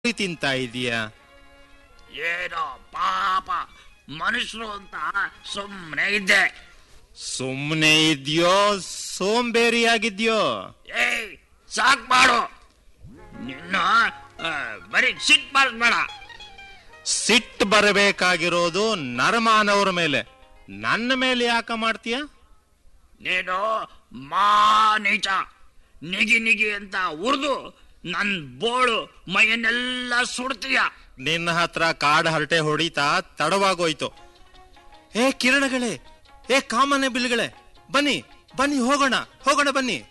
ಕೋಳಿ ತಿಂತಾ ಇದೀಯಾ ಏನೋ ಪಾಪ ಮನುಷ್ಯರು ಅಂತ ಸುಮ್ಮನೆ ಇದ್ದೆ ಸುಮ್ಮನೆ ಇದ್ಯೋ ಸೋಂಬೇರಿಯಾಗಿದ್ಯೋ ಏಯ್ ಸಾಕ್ ಮಾಡು ನಿನ್ನ ಆ, ಬರೀ ಸಿಟ್ ಮಾಡಿಸ್ಬೇಡ ಸಿಟ್ಟು ಬರಬೇಕಾಗಿರೋದು ನರಮಾನವ್ರ ಮೇಲೆ ನನ್ನ ಮೇಲೆ ಯಾಕ ಮಾಡ್ತೀಯ ನೀನು ಮಾ ನೀಚ ನಿಗಿ ನಿಗಿ ಅಂತ ಉರ್ದು ನನ್ ಬೋಳು ಮೈಯನ್ನೆಲ್ಲ ಸುಡ್ತೀಯ ನಿನ್ನ ಹತ್ರ ಕಾಡ್ ಹರಟೆ ಹೊಡಿತಾ ತಡವಾಗೋಯ್ತು ಏ ಕಿರಣಗಳೇ ಏ ಕಾಮನೆ ಬಿಲ್ಗಳೇ ಬನ್ನಿ ಬನ್ನಿ ಹೋಗೋಣ ಹೋಗೋಣ ಬನ್ನಿ